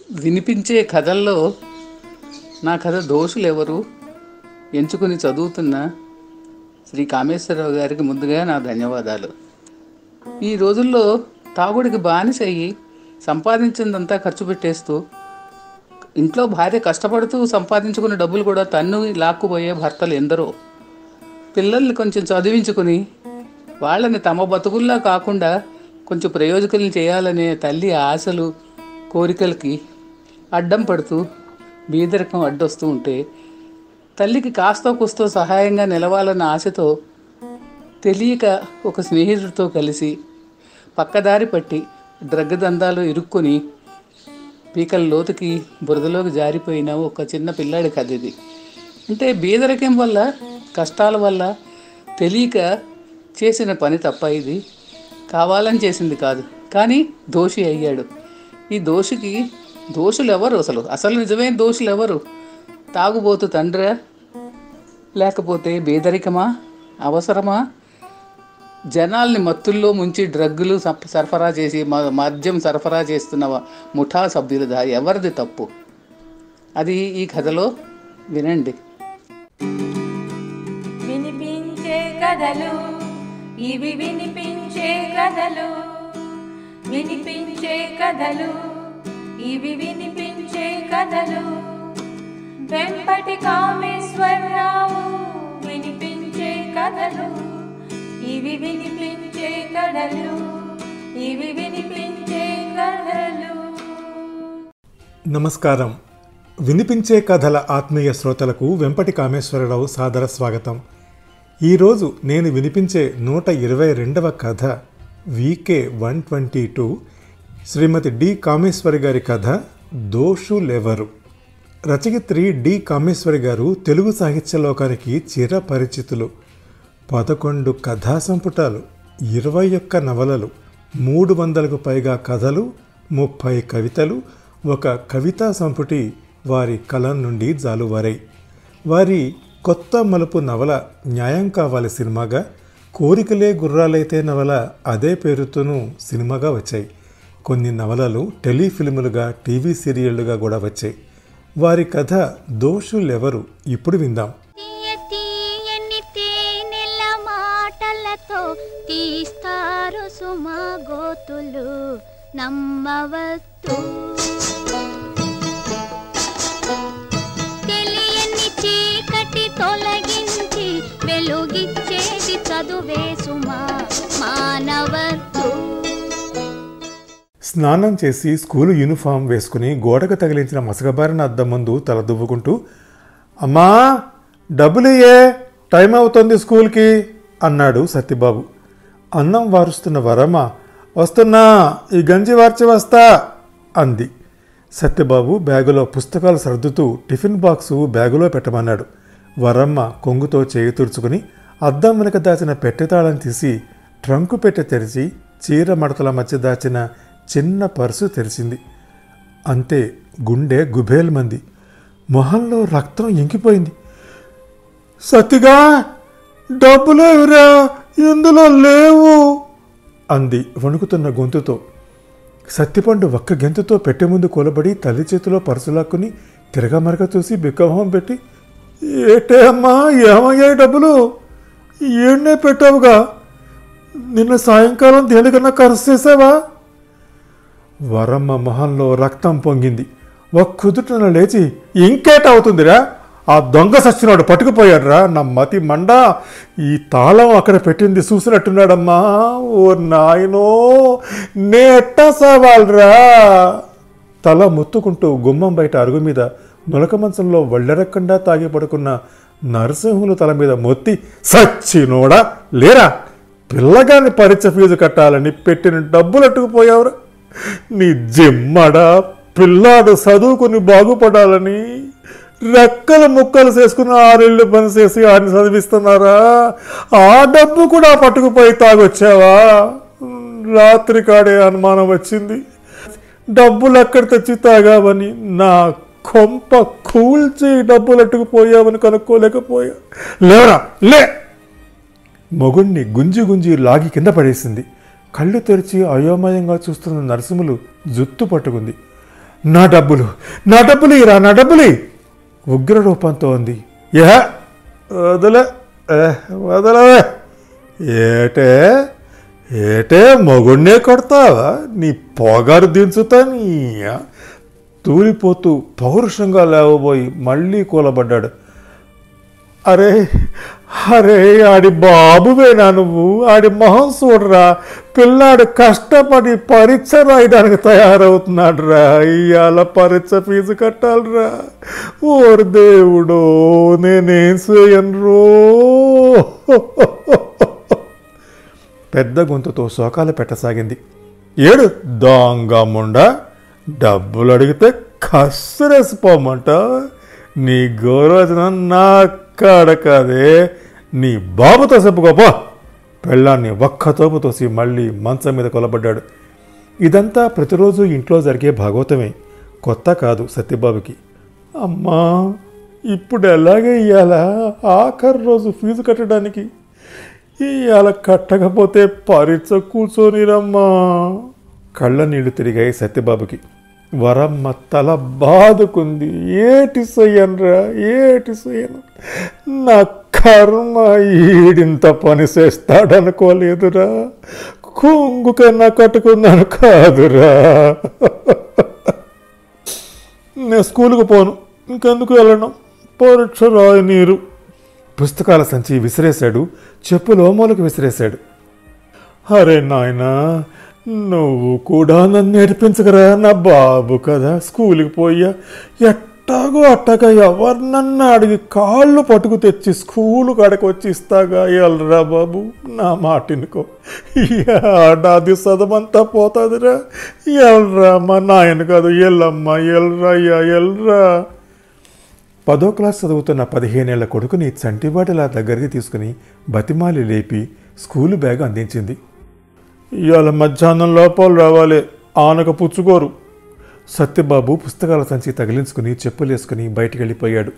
వినిపించే కథల్లో నా కథ దోషులు ఎవరు ఎంచుకుని చదువుతున్న శ్రీ కామేశ్వరరావు గారికి ముందుగా నా ధన్యవాదాలు ఈ రోజుల్లో తాగుడికి బానిస అయ్యి సంపాదించిందంతా ఖర్చు పెట్టేస్తూ ఇంట్లో భార్య కష్టపడుతూ సంపాదించుకున్న డబ్బులు కూడా తన్ను లాక్కుపోయే భర్తలు ఎందరో పిల్లల్ని కొంచెం చదివించుకుని వాళ్ళని తమ బతుకుల్లా కాకుండా కొంచెం ప్రయోజకుల్ని చేయాలనే తల్లి ఆశలు కోరికలకి అడ్డం పడుతూ బీదరికం అడ్డొస్తూ ఉంటే తల్లికి కాస్తో కుస్తో సహాయంగా నిలవాలన్న ఆశతో తెలియక ఒక స్నేహితుడితో కలిసి పక్కదారి పట్టి డ్రగ్ దందాలు ఇరుక్కొని పీకల లోతుకి బురదలోకి జారిపోయిన ఒక చిన్న పిల్లాడి కథ ఇది అంటే బీదరికం వల్ల కష్టాల వల్ల తెలియక చేసిన పని తప్ప ఇది కావాలని చేసింది కాదు కానీ దోషి అయ్యాడు ఈ దోషికి దోషులు ఎవరు అసలు అసలు నిజమైన దోషులు ఎవరు తాగుబోతు తండ్రా లేకపోతే బేదరికమా అవసరమా జనాల్ని మత్తుల్లో ముంచి డ్రగ్గులు సప్- సరఫరా చేసి మ- మద్యం సరఫరా చేస్తున్న వ- ముఠా సభ్యుల దారి ఎవరిది తప్పు అది ఈ కథలో వినండి వినిపించే కథలు ఇవి వినిపించే కథలు వినిపించే కథలు ఇవి వినిపించే కథలు వెంపటి కామేశ్వరరావు వినిపించే కథలు ఇవి వినిపించే కథలు ఇవి వినిపించే కథలు నమస్కారం వినిపించే కథల ఆత్మీయ శ్రోతలకు వెంపటి కామేశ్వరరావు సాదర స్వాగతం ఈరోజు నేను వినిపించే నూట ఇరవై రెండవ కథ VK one twenty two Srimati D Kameswari గారి కథ దోషులెవరు రచయిత్రి డి కామేశ్వరి గారు తెలుగు సాహిత్య లోకానికి చిరపరిచితులు పదకొండు కథా సంపుటాలు ఇరవై ఒక్క నవలలు మూడు వందలకు పైగా కథలు ముప్పై కవితలు ఒక కవితా సంపుటి వారి కలం నుండి జాలువారాయి వారి కొత్త మలుపు నవల న్యాయం కావాలి సినిమాగా కోరికలే గుర్రాలైతే నవల అదే పేరుతోనూ సినిమాగా వచ్చాయి కొన్ని నవలలు టెలిఫిల్ములుగా టీవీ సీరియళ్లుగా కూడా వచ్చాయి వారి కథ దోషులెవరు ఇప్పుడు విందాం తీయ తీయని తేనెల మాటలతో తీస్తారు సుమా గోతులు నమ్మవద్దు తెలియని చీకటి తొలగించి వెలుగిచ్చేది చదువే సుమా మానవద్దు స్నానం చేసి స్కూలు యూనిఫామ్ వేసుకుని గోడకు తగిలించిన మసకబారిన అద్దం ముందు తలదువ్వుకుంటూ అమ్మా డబ్బులియే టైం అవుతుంది స్కూల్కి అన్నాడు సత్యబాబు అన్నం వారుస్తున్న వరమ్మ వస్తున్నా ఈ గంజి వార్చి వస్తా అంది సత్యబాబు బ్యాగులో పుస్తకాలు సర్దుతూ టిఫిన్ బాక్సు బ్యాగులో పెట్టమన్నాడు వరమ్మ కొంగుతో చేయి తుడుచుకుని అద్దం వెనుక దాచిన పెట్టెతాళం తీసి ట్రంకు పెట్టె తెరిచి చీర మడతల మధ్య దాచిన చిన్న పర్సు తెరిచింది అంతే గుండె గుబేల్మంది మొహంలో రక్తం ఇంకిపోయింది సత్తిగా డబ్బులేవిరా ఇందులో లేవు అంది వణుకుతున్న గొంతుతో సత్తిపండు ఒక్క గెంతుతో పెట్టె ముందు కూలబడి తల్లి చేతిలో పరసులాక్కుని తిరగమరగ చూసి బిక్కమొహం పెట్టి ఏటే అమ్మా ఏమయ్యాయి డబ్బులు ఏడ్నే పెట్టావుగా నిన్న సాయంకాలం దేనికన్నా ఖర్చు చేసావా వరమ్మ మొహంలో రక్తం పొంగింది ఒక్కుదుటన లేచి ఇంకేట అవుతుందిరా ఆ దొంగ సచ్చినాడు పట్టుకుపోయాడురా నా మతి మండ ఈ తాళం అక్కడ పెట్టింది చూసినట్టున్నాడమ్మా ఓ నాయనో నే ఎట్టా సావాలరా తల ముత్తుకుంటూ గుమ్మం బయట అరుగు మీద నులక మంచంలో వళ్ళెరక్కుండా తాగి పడుకున్న నరసింహులు తల మీద మొత్తి సచ్చినోడా లేరా పిల్లగాని పరీక్ష ఫీజు కట్టాలని పెట్టిన డబ్బులు అట్టుకుపోయావురా నీ జిమ్మడా పిల్లాడు చదువుకుని బాగుపడాలని రెక్కలు ముక్కలు చేసుకుని ఆరేళ్ళు పని చేసి ఆయన చదివిస్తున్నారా ఆ డబ్బు కూడా పట్టుకుపోయి తాగొచ్చావా రాత్రి కాడే అనుమానం వచ్చింది డబ్బులు ఎక్కడ తెచ్చి తాగావని నా కొంప కూల్చి డబ్బులు అట్టుకుపోయావని కనుక్కోలేకపోయా లేవరా లే మొగుణ్ణి గుంజి గుంజి లాగి కింద పడేసింది కళ్ళు తెరిచి అయోమయంగా చూస్తున్న నరసింహులు జుత్తు పట్టుకుంది నా డబ్బులు నా డబ్బులు ఇరా నా డబ్బులు ఇ!" ఉగ్ర రూపంతో ఉంది ఏ వదల ఏ, వదలవే ఏటే ఏటే మొగుడినే కొడతావా నీ పొగరు దించుతా నీ తూలిపోతూ పౌరుషంగా లేవబోయి మళ్ళీ కూలబడ్డాడు అరే అరే ఆడి బాబువేనా నువ్వు ఆడి మొహం చూడరా పిల్లాడు కష్టపడి పరీక్ష రాయడానికి తయారవుతున్నాడు రా ఇవాళ పరీక్ష ఫీజు కట్టాలిరా ఓరు దేవుడో నేనేం చేయను పెద్ద గొంతుతో శోకాలు పెట్టసాగింది ఏడు దొంగముండ డబ్బులు అడిగితే కస్సురేసిపోమంట నీ గౌరవచనం నా కాడ కాదే నీ బాబుతో చెప్పుకోపో పెళ్ళాన్ని ఒక్క తోపు తోసి మళ్ళీ మంచం మీద కొలబడ్డాడు ఇదంతా ప్రతిరోజు ఇంట్లో జరిగే భాగవతమే కొత్త కాదు సత్యబాబుకి అమ్మా ఇప్పుడు ఎలాగే ఇయ్యాలా ఆఖరి రోజు ఫీజు కట్టడానికి ఇవాళ కట్టకపోతే పరీక్ష కూర్చొనిరమ్మా కళ్ళ నీళ్లు తిరిగాయి సత్యబాబుకి వరమ్మ తల బాదుకుంది ఏటి సయ్యన్రా ఏటి సయ్యను నా కర్మ ఈడింత పని చేస్తాడనుకోలేదురా కొంగు కన్నా కట్టుకున్నాను కాదురా నేను స్కూల్కి పోను ఇంకెందుకు వెళ్ళను పరీక్ష రాయి నీరు పుస్తకాల సంచి విసిరేశాడు చెప్పు లోమోలకు విసిరేశాడు అరే నాయనా నువ్వు కూడా నన్ను నేర్పించగరా నా బాబు కదా స్కూల్కి పోయా ఎట్టాగో అట్టగా ఎవరినన్నా అడిగి కాళ్ళు పట్టుకు తెచ్చి స్కూలు కాడకు వచ్చి ఇస్తాగా ఎల్రా బాబు నా మాటినుకో ఈ ఏడాది చదవంతా పోతుందిరా ఎల్రా మా నాయన కాదు ఎల్లమ్మ ఎల్రా అయ్యా ఎల్రా పదో క్లాస్ చదువుతున్న పదిహేనేళ్ల కొడుకుని చంటివాటిలా దగ్గరికి తీసుకుని బతిమాలి లేపి స్కూలు బ్యాగ్ అందించింది ఇవాళ మధ్యాహ్నం లోపల రావాలి ఆనక పుచ్చుకోరు సత్యబాబు పుస్తకాల సంచి తగిలించుకుని చెప్పులేసుకుని బయటికి వెళ్ళిపోయాడు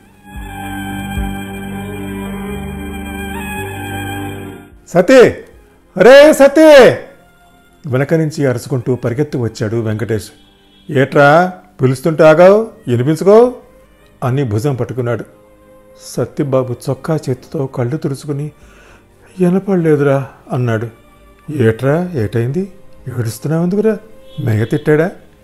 సతే అరే సతే వెనక నుంచి అరుచుకుంటూ పరిగెత్తి వచ్చాడు వెంకటేష్ ఏట్రా పిలుస్తుంటే ఆగావు వినిపించుకో అని భుజం పట్టుకున్నాడు సత్యబాబు చొక్కా చేతితో కళ్ళు తుడుచుకుని వినపడలేదురా అన్నాడు ఏట్రా ఏటైంది ఏడుస్తున్నావు ఎందుకురా మెగ తిట్టాడా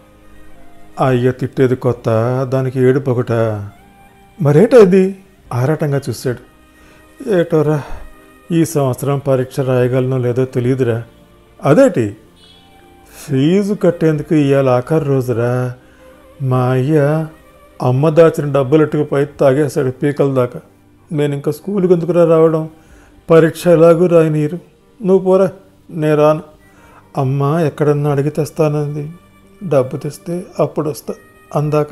అయ్య తిట్టేది కొత్త దానికి ఏడు పొగట మరేటైంది ఆరాటంగా చూశాడు ఏటోరా ఈ సంవత్సరం పరీక్ష రాయగలనో లేదో తెలియదురా అదేటి ఫీజు కట్టేందుకు ఇవాళ ఆఖరి రోజురా మా అయ్య అమ్మ దాచిన డబ్బులెట్టుకుపోయి తాగేశాడు పీకల దాకా నేను ఇంకా స్కూల్కి ఎందుకురా రావడం పరీక్ష ఎలాగూ రాయనీరు నువ్వు పోరా నేను రాను అమ్మ ఎక్కడన్నా అడిగి తెస్తానంది డబ్బు తెస్తే అప్పుడు వస్తా అందాక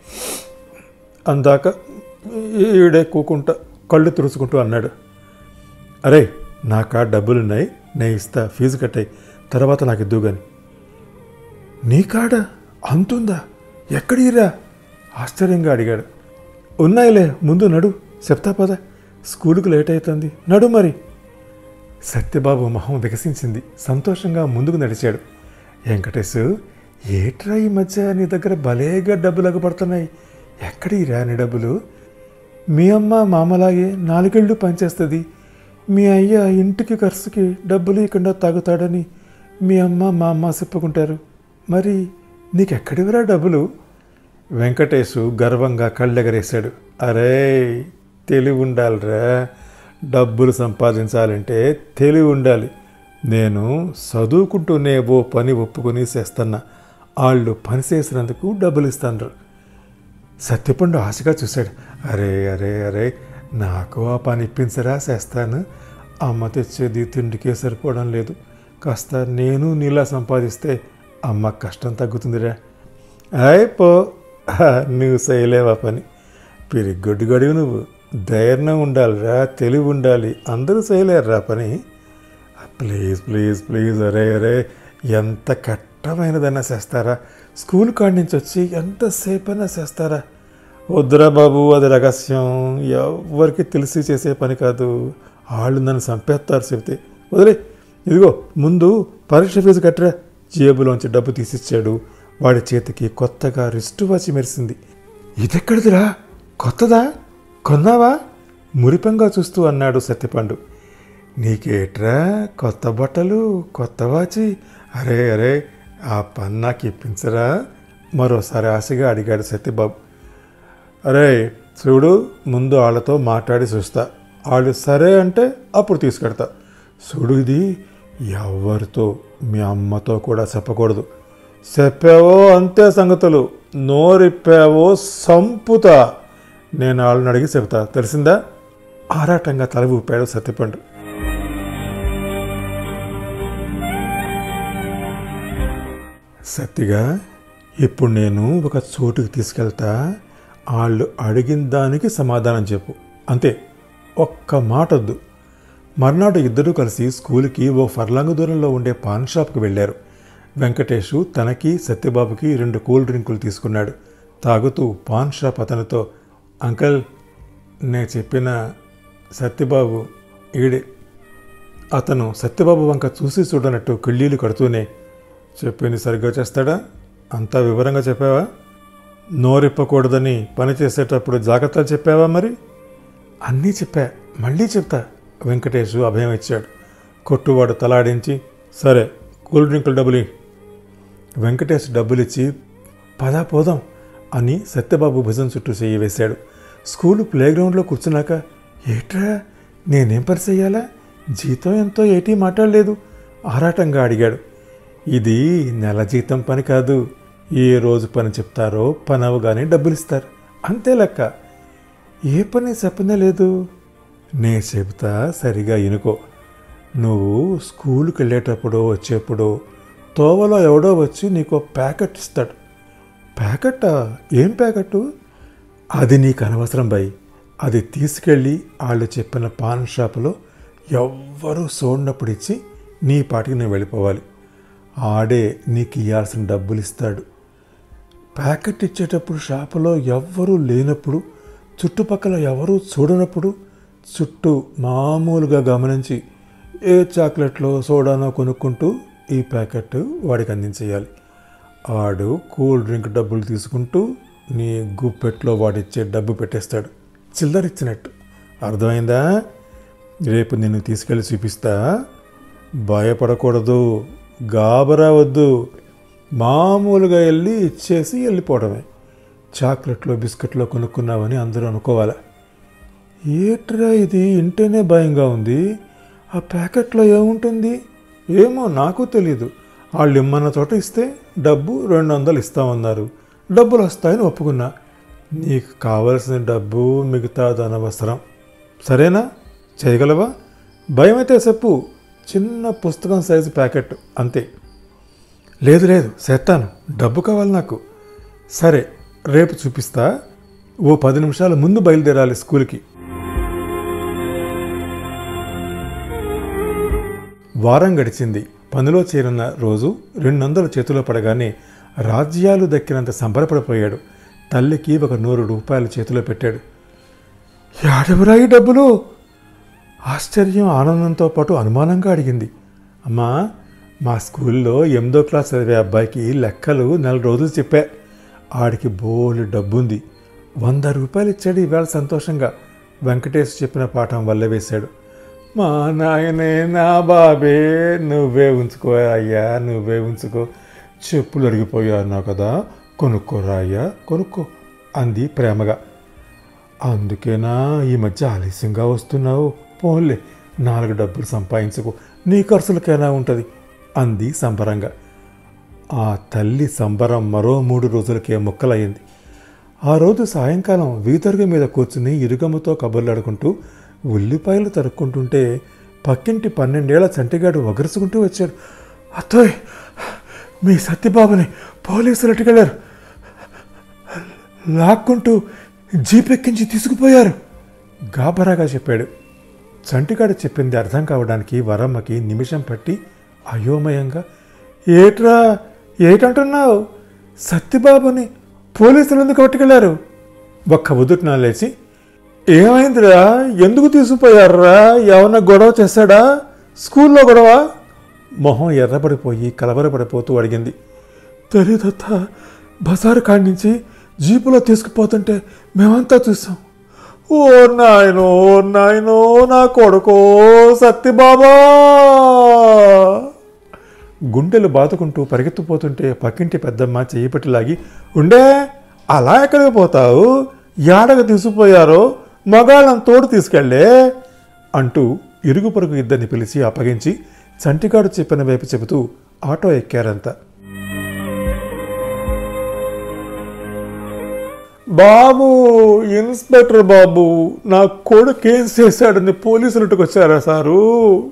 అందాక ఈడే కూకుంటా కళ్ళు తుడుచుకుంటూ అన్నాడు అరే నా కాడ డబ్బులున్నాయి నేను ఇస్తా ఫీజు కట్టాయి తర్వాత నాకు ఇద్దు కానీ నీ కాడ అంతుందా ఎక్కడిరా ఆశ్చర్యంగా అడిగాడు ఉన్నాయిలే ముందు నడు చెప్తా పద స్కూలుకు లేట్ అవుతుంది నడు మరి సత్యబాబు మొహం వికసించింది సంతోషంగా ముందుకు నడిచాడు వెంకటేశ్ ఏట్రా ఈ మధ్య నీ దగ్గర భలేగా డబ్బులు అగపడుతున్నాయి ఎక్కడి రాని డబ్బులు మీ అమ్మ మామలాగే నాలుగేళ్ళు పనిచేస్తుంది మీ అయ్య ఇంటికి ఖర్చుకి డబ్బులు ఇకుండా తాగుతాడని మీ అమ్మ మా అమ్మ చెప్పుకుంటారు మరి నీకెక్కడివిరా డబ్బులు వెంకటేశు గర్వంగా కళ్ళెగరేశాడు అరే తెలివి ఉండాలిరా డబ్బులు సంపాదించాలంటే తెలివి ఉండాలి నేను చదువుకుంటూనే ఓ పని ఒప్పుకొని చేస్తున్నా వాళ్ళు పని చేసినందుకు డబ్బులు ఇస్తాను సత్యపండు ఆశగా చూశాడు అరే అరే అరే నాకు ఆ పని ఇప్పించరా చేస్తాను అమ్మ తెచ్చేది తిండికే సరిపోవడం లేదు కాస్త నేను నీలా సంపాదిస్తే అమ్మ కష్టం తగ్గుతుందిరా అయిపో నువ్వు చేయలేవా పని పిరిగొడ్డు గడివి నువ్వు ధైర్యం ఉండాలిరా తెలివి ఉండాలి అందరూ చేయలేరురా పని ప్లీజ్ ప్లీజ్ ప్లీజ్ అరే అరే ఎంత కట్టమైనదైనా చేస్తారా స్కూల్ కాడి నుంచి వచ్చి ఎంతసేపైనా చేస్తారా వద్దురా బాబు అది రహస్యం ఎవరికి తెలిసి చేసే పని కాదు వాళ్ళు నన్ను చంపేస్తారు చెబితే వదిలే ఇదిగో ముందు పరీక్ష ఫీజు కట్టరా జేబులోంచి డబ్బు తీసిచ్చాడు వాడి చేతికి కొత్తగా రిస్టు వాచి మెరిసింది ఇదెక్కడిదిరా కొత్తదా కొన్నావా మురిపంగా చూస్తూ అన్నాడు సత్యపండు నీకేట్రా కొత్త బట్టలు కొత్త వాచి అరే అరే ఆ పని నాకు ఇప్పించరా మరోసారి ఆశగా అడిగాడు సత్యబాబు అరే చూడు ముందు వాళ్ళతో మాట్లాడి చూస్తా వాళ్ళు సరే అంటే అప్పుడు తీసుకెడతా చూడు ఇది ఎవరితో మీ అమ్మతో కూడా చెప్పకూడదు చెప్పావో అంతే సంగతులు నోరిప్పావో సంపుతా నేను వాళ్ళని అడిగి చెప్తా తెలిసిందా ఆరాటంగా తల ఊపాడు సత్యపండు సత్తిగా ఇప్పుడు నేను ఒక చోటుకి తీసుకెళ్తా వాళ్ళు అడిగిన దానికి సమాధానం చెప్పు అంతే ఒక్క మాట వద్దు మర్నాడు ఇద్దరూ కలిసి స్కూల్కి ఓ ఫర్లాంగ్ దూరంలో ఉండే పాన్ షాప్కి వెళ్ళారు వెంకటేషు తనకి సత్యబాబుకి రెండు కూల్ డ్రింకులు తీసుకున్నాడు తాగుతూ పాన్ షాప్ అతనితో అంకల్ నేను చెప్పిన సత్యబాబు ఈడే అతను సత్యబాబు వంక చూసి చూడనట్టు కిళ్ళీలు కడుతూనే చెప్పింది సరిగ్గా చేస్తాడా అంతా వివరంగా చెప్పావా నోరిప్పకూడదని పని చేసేటప్పుడు జాగ్రత్తలు చెప్పావా మరి అన్నీ చెప్పా మళ్ళీ చెప్తా వెంకటేష్ అభయం ఇచ్చాడు కొట్టువాడు తలాడించి సరే కూల్ డ్రింకులు డబ్బులు ఇయ్యి." వెంకటేష్ డబ్బులిచ్చి పదా పోదాం అని సత్యబాబు భుజం చుట్టూ చెయ్యి వేశాడు స్కూలు ప్లేగ్రౌండ్లో కూర్చున్నాక ఏట్రా నేనేం పని చెయ్యాలా జీతం ఎంతో ఏటీ మాట్లాడలేదు ఆరాటంగా అడిగాడు ఇది నెల జీతం పని కాదు ఏ రోజు పని చెప్తారో పని అవగానే డబ్బులు ఇస్తారు అంతే లెక్క ఏ పని చెప్పనే లేదు నే చెబుతా సరిగా ఇనుకో నువ్వు స్కూల్కి వెళ్ళేటప్పుడు వచ్చేప్పుడు తోవలో ఎవడో వచ్చి నీకు ఓ ప్యాకెట్ ఇస్తాడు ప్యాకెట్టా ఏం ప్యాకెట్టు అది నీకు అనవసరం బై అది తీసుకెళ్ళి వాళ్ళు చెప్పిన పాన్ షాపులో ఎవ్వరూ చూడనప్పుడు ఇచ్చి నీ పాటికి నేను వెళ్ళిపోవాలి ఆడే నీకు ఇవ్వాల్సిన డబ్బులు ఇస్తాడు ప్యాకెట్ ఇచ్చేటప్పుడు షాపులో ఎవ్వరూ లేనప్పుడు చుట్టుపక్కల ఎవరూ చూడనప్పుడు చుట్టూ మామూలుగా గమనించి ఏ చాక్లెట్లో సోడానో కొనుక్కుంటూ ఈ ప్యాకెట్ వాడికి అందించేయాలి వాడు కూల్ డ్రింక్ డబ్బులు తీసుకుంటూ నీ గుప్పెట్లో వాడిచ్చే డబ్బు పెట్టేస్తాడు చిల్లరిచ్చినట్టు అర్థమైందా రేపు నిన్ను తీసుకెళ్ళి చూపిస్తా భయపడకూడదు గాబరా వద్దు మామూలుగా వెళ్ళి ఇచ్చేసి వెళ్ళిపోవడమే చాక్లెట్లో బిస్కెట్లో కొనుక్కున్నావని అందరూ అనుకోవాలా ఏట్రా ఇది ఇంటేనే భయంగా ఉంది ఆ ప్యాకెట్లో ఏముంటుంది ఏమో నాకు తెలీదు వాళ్ళు ఇమ్మన్న చోట ఇస్తే డబ్బు రెండు వందలు ఇస్తామన్నారు డబ్బులు వస్తాయని ఒప్పుకున్నా నీకు కావలసిన డబ్బు మిగతాది అనవసరం సరేనా చేయగలవా భయం అయితే చెప్పు చిన్న పుస్తకం సైజు ప్యాకెట్ అంతే లేదు లేదు చేస్తాను డబ్బు కావాలి నాకు సరే రేపు చూపిస్తా ఓ పది నిమిషాల ముందు బయలుదేరాలి స్కూల్కి వారం గడిచింది పనిలో చేరిన రోజు రెండు వందల చేతిలో పడగానే రాజ్యాలు దక్కినంత సంబరపడిపోయాడు తల్లికి ఒక నూరు రూపాయలు చేతిలో పెట్టాడు ఏడవరా ఈ డబ్బులు ఆశ్చర్యం ఆనందంతో పాటు అనుమానంగా అడిగింది అమ్మా మా స్కూల్లో ఎనిమిదో క్లాస్ చదివే అబ్బాయికి లెక్కలు నెల రోజులు చెప్పా ఆడికి బోలు డబ్బుంది వంద రూపాయలు ఇచ్చాడు ఈవేళ సంతోషంగా వెంకటేష్ చెప్పిన పాఠం వల్ల వేశాడు మా నాయనే నా బాబే నువ్వే ఉంచుకో అయ్యా నువ్వే ఉంచుకో చెప్పులు అడిగిపోయా అన్నావు కదా కొనుక్కోరా అయ్యా కొనుక్కో అంది ప్రేమగా అందుకేనా ఈ మధ్య ఆలస్యంగా వస్తున్నావు పోన్లే నాలుగు డబ్బులు సంపాదించుకో నీ ఖర్చులకైనా ఉంటుంది అంది సంబరంగా ఆ తల్లి సంబరం మరో మూడు రోజులకే ముక్కలయ్యింది ఆ రోజు సాయంకాలం వీతరుగ మీద కూర్చుని ఇరుగమ్మతో కబుర్లాడుకుంటూ ఉల్లిపాయలు తరుక్కుంటుంటే పక్కింటి పన్నెండేళ్ల చంటిగాడు వగరుచుకుంటూ వచ్చాడు అత్తోయ్ మీ సత్యబాబుని పోలీసులు అట్టుకెళ్ళారు లాక్కుంటూ జీప్ ఎక్కించి తీసుకుపోయారు గాబరాగా చెప్పాడు చంటిగాడు చెప్పింది అర్థం కావడానికి వరమ్మకి నిమిషం పట్టి అయోమయంగా ఏట్రా ఏటంటున్నావు సత్యబాబుని పోలీసులు ఎందుకు పట్టుకెళ్ళారు ఒక్క ఉదుటిన లేచి ఏమైందిరా ఎందుకు తీసుకుపోయారా ఏమన్నా గొడవ చేశాడా స్కూల్లో గొడవ మొహం ఎర్రబడిపోయి కలవరపడిపోతూ అడిగింది తెలీదత్త బజారు కాడి నుంచి జీపులో తీసుకుపోతుంటే మేమంతా చూసాం ఓ నాయనో ఓ నాయనో నా కొడుకో సత్యబాబా గుండెలు బాదుకుంటూ పరిగెత్తిపోతుంటే పక్కింటి పెద్దమ్మ చెయ్యి పట్టి లాగి ఉండే అలా ఎక్కడికి పోతావు యాడకు తీసుకుపోయారో మగాళ్ళని తోడు తీసుకెళ్ళే అంటూ ఇరుగు పొరుగు ఇద్దరిని పిలిచి అప్పగించి చంటిగాడు చెప్పిన వైపు చెబుతూ ఆటో ఎక్కారంతా బాబు ఇన్స్పెక్టర్ బాబు నా కొడుకు ఏం చేశాడని పోలీసులు వచ్చారా సారు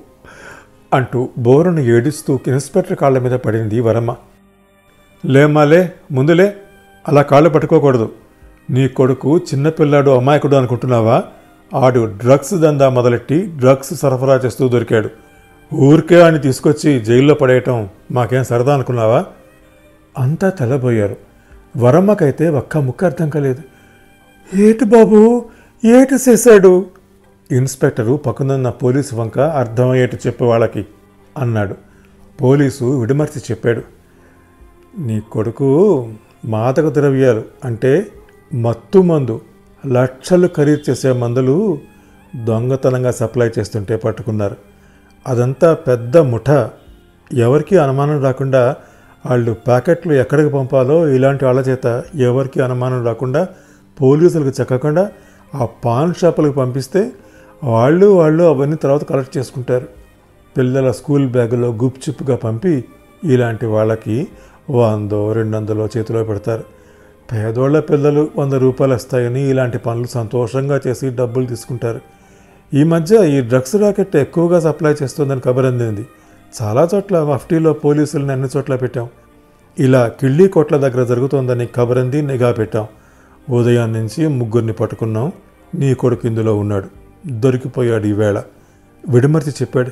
అంటూ బోరును ఏడుస్తూ ఇన్స్పెక్టర్ కాళ్ళ మీద పడింది వరమ్మ లేమాలే ముందులే అలా కాళ్ళు పట్టుకోకూడదు నీ కొడుకు చిన్నపిల్లాడు అమాయకుడు అనుకుంటున్నావా ఆడు డ్రగ్స్ దందా మొదలెట్టి డ్రగ్స్ సరఫరా చేస్తూ దొరికాడు ఊరికే అని తీసుకొచ్చి జైల్లో పడేయటం మాకేం సరదా అనుకున్నావా అంతా తెల్లబోయారు వరమ్మకైతే ఒక్క ముక్క అర్థం కాలేదు ఏటి బాబు ఏటి చేశాడు ఇన్స్పెక్టరు పక్కనున్న పోలీసు వంక అర్థమయ్యేటి చెప్పే వాళ్ళకి అన్నాడు పోలీసు విడమర్చి చెప్పాడు నీ కొడుకు మాదక ద్రవ్యాలు అంటే మత్తు మందు లక్షలు ఖరీదు చేసే మందులు దొంగతనంగా సప్లై చేస్తుంటే పట్టుకున్నారు అదంతా పెద్ద ముఠ ఎవరికి అనుమానం రాకుండా వాళ్ళు ప్యాకెట్లు ఎక్కడికి పంపాలో ఇలాంటి వాళ్ళ చేత ఎవరికి అనుమానం రాకుండా పోలీసులకు చెక్కకుండా ఆ పాన్ షాపులకు పంపిస్తే వాళ్ళు వాళ్ళు అవన్నీ తర్వాత కలెక్ట్ చేసుకుంటారు పిల్లల స్కూల్ బ్యాగులో గుప్చుప్గా పంపి ఇలాంటి వాళ్ళకి వందో రెండు వందలో చేతిలో పెడతారు పేదోళ్ళ పిల్లలు వంద రూపాయలు వస్తాయని ఇలాంటి పనులు సంతోషంగా చేసి డబ్బులు తీసుకుంటారు ఈ మధ్య ఈ డ్రగ్స్ రాకెట్ ఎక్కువగా సప్లై చేస్తుందని కబర్ అందింది చాలా చోట్ల మఫ్టీలో పోలీసులను అన్ని చోట్ల పెట్టాం ఇలా కిళ్ళీ కోట్ల దగ్గర జరుగుతోందని కబరంది నిఘా పెట్టాం ఉదయం నుంచి ముగ్గురిని పట్టుకున్నాం నీ కొడుకు ఇందులో ఉన్నాడు దొరికిపోయాడు ఈవేళ విడమర్చి చెప్పాడు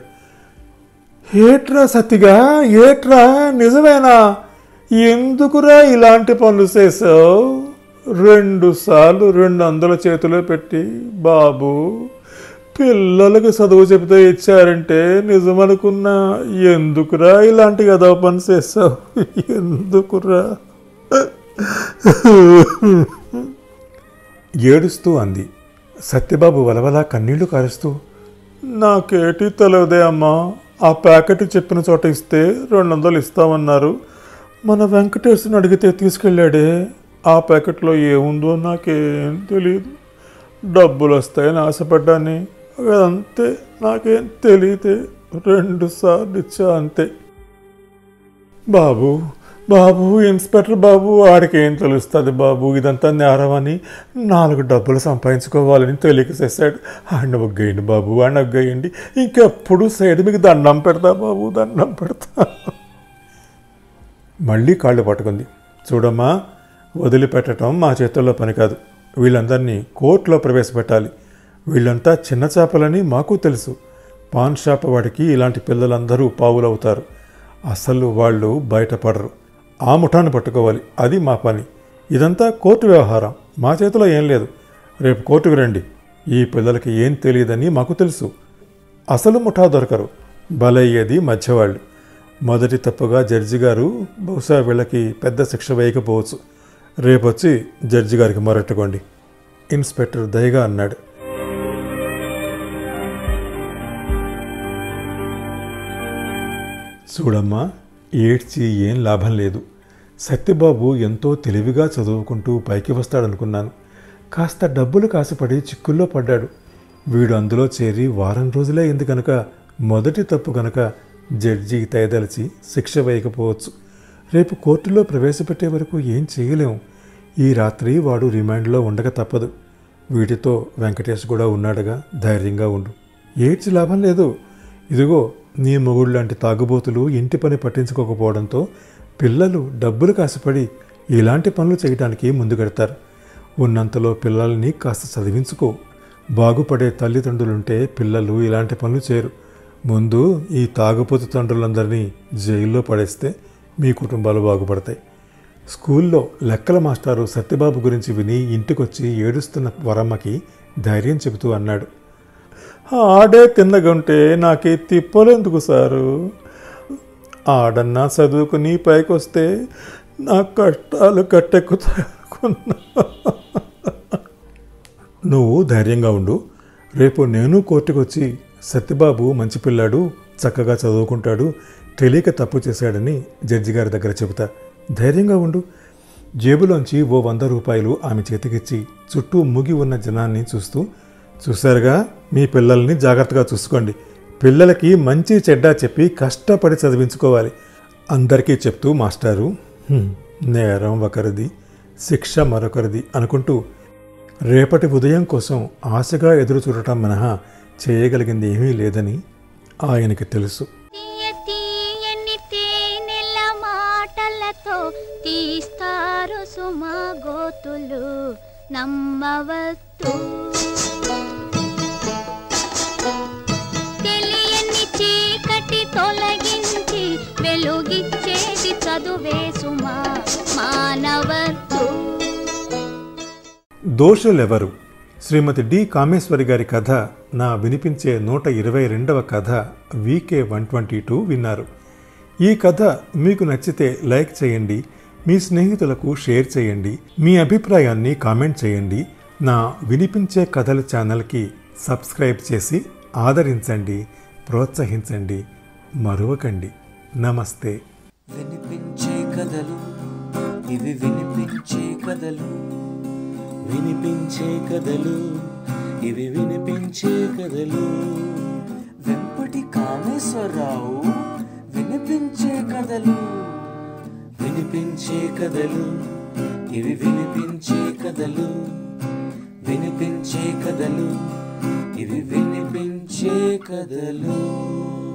ఏట్రా సత్తిగా ఏట్రా నిజమేనా ఎందుకురా ఇలాంటి పనులు చేసావు రెండు సార్లు రెండు వందల చేతిలో పెట్టి బాబు పిల్లలకు చదువు చెబితే ఇచ్చారంటే నిజమనుకున్నా ఎందుకురా ఇలాంటి గదవ పని చేసావు ఎందుకురా ఏడుస్తూ అంది సత్యబాబు వలవలా కన్నీళ్లు కారుస్తూ నాకేటి తెలియదే అమ్మా ఆ ప్యాకెట్ చెప్పిన చోట ఇస్తే రెండు వందలు ఇస్తామన్నారు మన వెంకటేశ్వరుని అడిగితే తీసుకెళ్ళాడే ఆ ప్యాకెట్లో ఏముందో నాకేం తెలియదు డబ్బులు వస్తాయని ఆశపడ్డాని అంతే నాకేం తెలియదే రెండు సార్లు ఇచ్చా అంతే బాబు బాబు ఇన్స్పెక్టర్ బాబు వాడికి ఏం తెలుస్తుంది బాబు ఇదంతా నేరమని నాలుగు డబ్బులు సంపాదించుకోవాలని తెలియక చేశాడు ఆయన ఒగ్గేయండి బాబు ఆయన ఒగ్గేయండి ఇంకెప్పుడు సైడ్ మీకు దండం పెడతా బాబు దండం పెడతా మళ్ళీ కాళ్ళు పట్టుకుంది చూడమ్మా వదిలిపెట్టడం మా చేతుల్లో పని కాదు వీళ్ళందరినీ కోర్టులో ప్రవేశపెట్టాలి వీళ్ళంతా చిన్న చేపలని మాకు తెలుసు పాన్ షాప్ వాడికి ఇలాంటి పిల్లలందరూ పావులవుతారు అసలు వాళ్ళు బయటపడరు ఆ ముఠాన్ని పట్టుకోవాలి అది మా పని ఇదంతా కోర్టు వ్యవహారం మా చేతిలో ఏం లేదు రేపు కోర్టుకు రండి ఈ పిల్లలకి ఏం తెలియదని మాకు తెలుసు అసలు ముఠా దొరకరు బలయ్యేది మధ్యవాళ్ళు మొదటి తప్పుగా జడ్జి గారు బహుశా వీళ్ళకి పెద్ద శిక్ష వేయకపోవచ్చు రేపొచ్చి జడ్జి గారికి మొరట్టుకోండి ఇన్స్పెక్టర్ దయగా అన్నాడు చూడమ్మా ఏడ్చి ఏం లాభం లేదు సత్యబాబు ఎంతో తెలివిగా చదువుకుంటూ పైకి వస్తాడనుకున్నాను కాస్త డబ్బులు కాసపడి చిక్కుల్లో పడ్డాడు వీడు అందులో చేరి వారం రోజులే అయింది కనుక మొదటి తప్పు కనుక జడ్జి తయదలిచి శిక్ష వేయకపోవచ్చు రేపు కోర్టులో ప్రవేశపెట్టే వరకు ఏం చేయలేము ఈ రాత్రి వాడు రిమాండ్లో ఉండక తప్పదు వీటితో వెంకటేష్ కూడా ఉన్నాడుగా ధైర్యంగా ఉండు ఏడ్చి లాభం లేదు ఇదిగో నీ మొగుడు లాంటి తాగుబోతులు ఇంటి పని పట్టించుకోకపోవడంతో పిల్లలు డబ్బులు కాసిపడి ఇలాంటి పనులు చేయడానికి ముందుకెడతారు ఉన్నంతలో పిల్లల్ని కాస్త చదివించుకో బాగుపడే తల్లిదండ్రులుంటే పిల్లలు ఇలాంటి పనులు చేయరు ముందు ఈ తాగుపోతు తండ్రులందరినీ జైల్లో పడేస్తే మీ కుటుంబాలు బాగుపడతాయి స్కూల్లో లెక్కల మాస్టారు సత్యబాబు గురించి విని ఇంటికొచ్చి ఏడుస్తున్న వరమ్మకి ధైర్యం చెబుతూ అన్నాడు ఆడే తిన్నగుంటే నాకే తిప్పలేందుకు సారు ఆడన్నా చదువుకుని పైకొస్తే నా కష్టాలు కట్టెక్కుతాయనుకున్నా నువ్వు ధైర్యంగా ఉండు రేపు నేను కోర్టుకు వచ్చి సత్యబాబు మంచి పిల్లాడు చక్కగా చదువుకుంటాడు తెలియక తప్పు చేశాడని జడ్జి గారి దగ్గర చెబుతా ధైర్యంగా ఉండు జేబులోంచి ఓ వంద రూపాయలు ఆమె చేతికిచ్చి చుట్టూ ముగి ఉన్న జనాన్ని చూస్తూ చూశారుగా మీ పిల్లల్ని జాగ్రత్తగా చూసుకోండి పిల్లలకి మంచి చెడ్డ చెప్పి కష్టపడి చదివించుకోవాలి అందరికీ చెప్తూ మాస్టారు "హ్మ్, నేరం ఒకరిది శిక్ష మరొకరిది అనుకుంటూ రేపటి ఉదయం కోసం ఆశగా ఎదురు చూడటం మినహా చేయగలిగింది ఏమీ లేదని ఆయనకి తెలుసు తీయ తీయని తేనెల మాటలతో తీస్తారు సుమా గోతులు నమ్మవద్దు తెలియని చీకటి తొలగించి వెలుగిచ్చేది చదువే సుమా మానవద్దు దోషులెవరు శ్రీమతి డి కామేశ్వరి గారి కథ నా వినిపించే నూట ఇరవై రెండవ కథ వీకే వన్ ట్వంటీ టూ విన్నారు ఈ కథ మీకు నచ్చితే లైక్ చేయండి మీ స్నేహితులకు షేర్ చేయండి మీ అభిప్రాయాన్ని కామెంట్ చేయండి నా వినిపించే కథల ఛానల్కి సబ్స్క్రైబ్ చేసి ఆదరించండి ప్రోత్సహించండి మరువకండి నమస్తే వినిపించే కథలు ఇవి వినిపించే కథలు వినిపించే కథలు ఇవి వినిపించే కథలు వెంపటి కామేశ్వరరావు వినిపించే కథలు వినిపించే కథలు ఇవి వినిపించే కథలు వినిపించే కథలు ఇవి వినిపించే కథలు